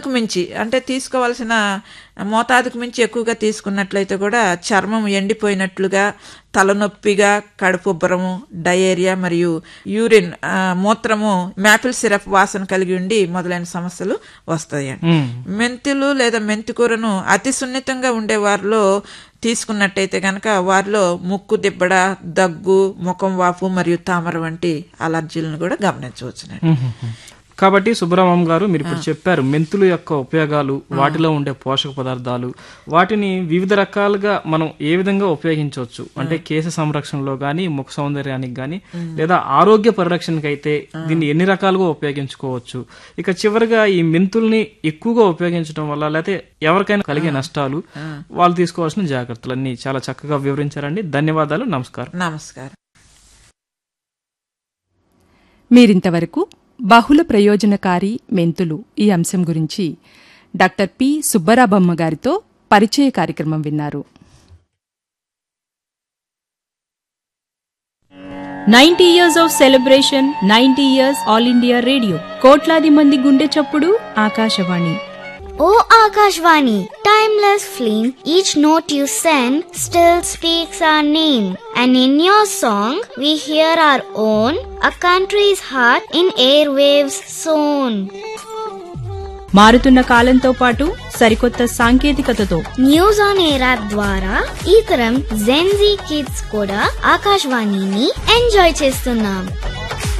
మోతాదుకు మించి అంటే తీసుకోవాల్సిన మోతాదుకు మించి ఎక్కువగా తీసుకున్నట్లయితే కూడా చర్మం ఎండిపోయినట్లుగా తలనొప్పిగా కడుపుబ్బరము డయేరియా మరియు యూరిన్ ఆ, మూత్రము మ్యాపిల్ సిరప్ వాసన కలిగి ఉండి మొదలైన సమస్యలు వస్తాయండి మ్మ్. మెంతులు లేదా మెంతి కూరను అతి సున్నితంగా ఉండే వారిలో తీసుకున్నట్టయితే గనక వారిలో ముక్కు దిబ్బడ దగ్గు ముఖం వాపు మరియు తామర వంటి అలర్జీలను కూడా గమనించవచ్చునండి మ్మ్. కాబట్టి సుబ్రహ్మణ్యం గారు మీరు ఇప్పుడు చెప్పారు మెంతుల యొక్క ఉపయోగాలు వాటిలో ఉండే పోషక పదార్థాలు వాటిని వివిధ రకాలుగా మనం ఏ విధంగా ఉపయోగించవచ్చు అంటే కేశ సంరక్షణలో గాని ముఖ సౌందర్యానికి గాని లేదా ఆరోగ్య పరిరక్షణకి అయితే దీన్ని ఎన్ని రకాలుగా ఉపయోగించుకోవచ్చు ఇక చివరిగా ఈ మెంతుల్ని ఎక్కువగా ఉపయోగించడం వల్ల లేకపోతే ఎవరికైనా కలిగే నష్టాలు వాళ్ళు తీసుకోవాల్సిన జాగ్రత్తలు అన్ని చాలా చక్కగా వివరించారండి ధన్యవాదాలు నమస్కారం నమస్కారం మీరింతవరకు బహుళ ప్రయోజనకారి మెంతులు ఈ అంశం గురించి డాక్టర్ పి సుబ్బరాబమ్మ గారితో పరిచయ కార్యక్రమం విన్నారు ninety years of celebration ninety years all India radio కోట్లాది మంది గుండె చప్పుడు Akashvani O Akashvani, timeless flame, each note you send still speaks our name. And in your song, we hear our own, a country's heart in airwaves sown. మారుతున్న కాలంతో పాటు సరికొత్త సాంకేతికతతో news on air app ద్వారా ఈ తరం జెన్జీ కిడ్స్ కూడా ఆకాశవాణిని enjoy చేస్తున్నాం